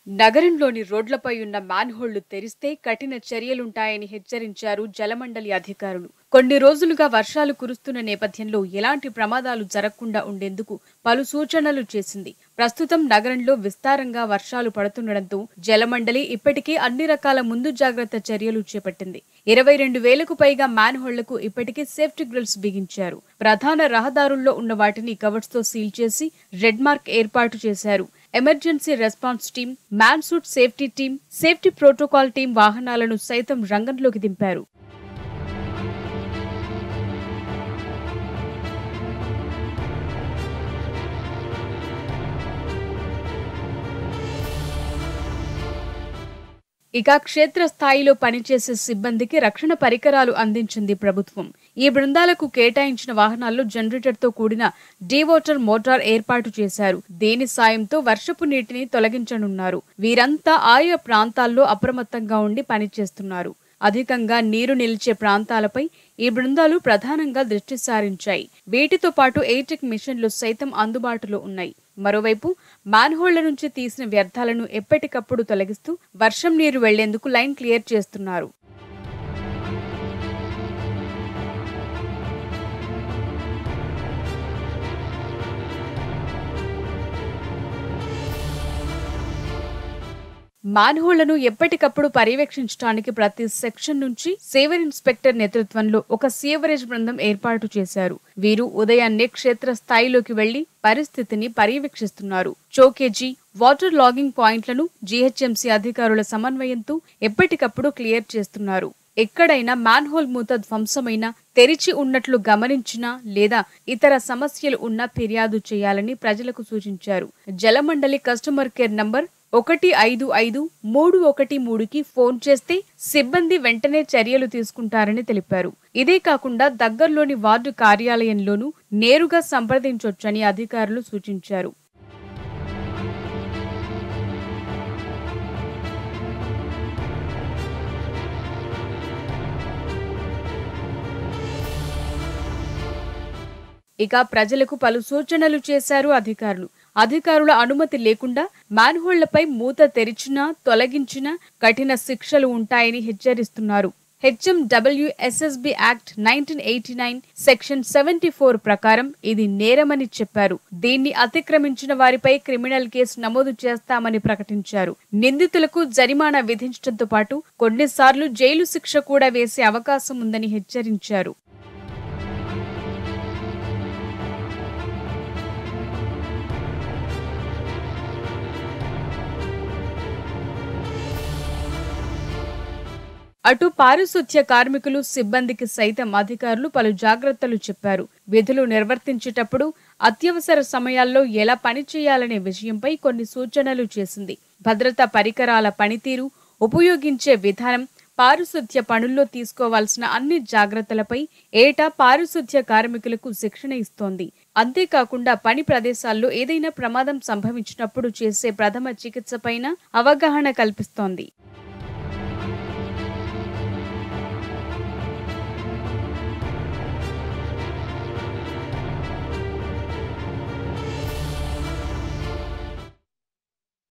నగరంలోని రోడ్లపై ఉన్న మ్యాన్హోళ్లు తెరిస్తే కఠిన చర్యలుంటాయని హెచ్చరించారు జలమండలి అధికారులు కొన్ని రోజులుగా వర్షాలు కురుస్తున్న నేపథ్యంలో ఎలాంటి ప్రమాదాలు జరగకుండా ఉండేందుకు పలు సూచనలు చేసింది ప్రస్తుతం నగరంలో విస్తారంగా వర్షాలు పడుతుండటంతో జలమండలి ఇప్పటికే అన్ని రకాల ముందు జాగ్రత్త చర్యలు చేపట్టింది ఇరవై రెండు వేలకు పైగా మ్యాన్హోళ్లకు ఇప్పటికే సేఫ్టీ గ్రిల్స్ బిగించారు ప్రధాన రహదారుల్లో ఉన్న వాటిని కవర్స్ తో సీల్ చేసి రెడ్ మార్క్ ఏర్పాటు చేశారు ఎమర్జెన్సీ రెస్పాన్స్ టీం మ్యాన్సూట్ safety team safety protocol team వాహనాలను సైతం రంగంలోకి దింపారు ఇక క్షేత్రస్థాయిలో పనిచేసే సిబ్బందికి రక్షణ పరికరాలు అందించింది ప్రభుత్వం ఈ బృందాలకు కేటాయించిన వాహనాల్లో జనరేటర్తో కూడిన డీవాటర్ మోటార్ ఏర్పాటు చేశారు దీని సాయంతో వర్షపు నీటిని తొలగించనున్నారు వీరంతా ఆయా ప్రాంతాల్లో అప్రమత్తంగా ఉండి పనిచేస్తున్నారు అధికంగా నీరు నిలిచే ప్రాంతాలపై ఈ బృందాలు ప్రధానంగా దృష్టి సారించాయి వీటితో పాటు ఎయిటెక్ మిషన్లు సైతం అందుబాటులో ఉన్నాయి మరోవైపు మ్యాన్హోళ్ల నుంచి తీసిన వ్యర్థాలను ఎప్పటికప్పుడు తొలగిస్తూ వర్షం నీరు వెళ్లేందుకు లైన్ క్లియర్ చేస్తున్నారు మ్యాన్హోళ్లను ఎప్పటికప్పుడు పర్యవేక్షించడానికి ప్రతి సెక్షన్ నుంచి సేవర్ ఇన్స్పెక్టర్ నేతృత్వంలో ఒక సీవరేజ్ బృందం ఏర్పాటు చేశారు వీరు ఉదయాన్నే క్షేత్ర స్థాయిలోకి వెళ్లి పరిస్థితిని పర్యవేక్షిస్తున్నారు చోకేజీ వాటర్ లాగింగ్ పాయింట్లను జీహెచ్ఎంసీ అధికారుల సమన్వయంతో ఎప్పటికప్పుడు క్లియర్ చేస్తున్నారు ఎక్కడైనా మ్యాన్హోల్ మూత ధ్వంసమైన తెరిచి ఉన్నట్లు గమనించినా లేదా ఇతర సమస్యలు ఉన్నా ఫిర్యాదు చేయాలని ప్రజలకు సూచించారు జలమండలి కస్టమర్ కేర్ నంబర్ ఒకటి ఐదు ఐదు మూడు ఒకటి మూడుకి ఫోన్ చేస్తే సిబ్బంది వెంటనే చర్యలు తీసుకుంటారని తెలిపారు ఇదే కాకుండా దగ్గర్లోని వార్డు కార్యాలయంలోనూ నేరుగా సంప్రదించొచ్చని అధికారులు సూచించారు ఇక ప్రజలకు పలు సూచనలు చేశారు అధికారులు అధికారుల అనుమతి లేకుండా మ్యాన్హోళ్లపై మూత తెరిచినా తొలగించినా కఠిన శిక్షలు ఉంటాయని హెచ్చరిస్తున్నారు HMWSSB act nineteen eighty nine section seventy four ప్రకారం ఇది నేరమని చెప్పారు దీన్ని అతిక్రమించిన వారిపై క్రిమినల్ కేసు నమోదు చేస్తామని ప్రకటించారు నిందితులకు జరిమానా విధించడంతో పాటు కొన్నిసార్లు జైలు శిక్ష కూడా వేసే అవకాశం ఉందని హెచ్చరించారు అటు పారిశుధ్య కార్మికులు సిబ్బందికి సైతం అధికారులు పలు జాగ్రత్తలు చెప్పారు విధులు నిర్వర్తించేటప్పుడు అత్యవసర సమయాల్లో ఎలా పనిచేయాలనే విషయంపై కొన్ని సూచనలు చేసింది భద్రతా పరికరాల పనితీరు ఉపయోగించే విధానం పారిశుధ్య పనుల్లో తీసుకోవాల్సిన అన్ని జాగ్రత్తలపై ఏటా పారిశుధ్య కార్మికులకు శిక్షణ ఇస్తోంది అంతేకాకుండా పని ప్రదేశాల్లో ఏదైనా ప్రమాదం సంభవించినప్పుడు చేసే ప్రథమ చికిత్సపైన అవగాహన కల్పిస్తోంది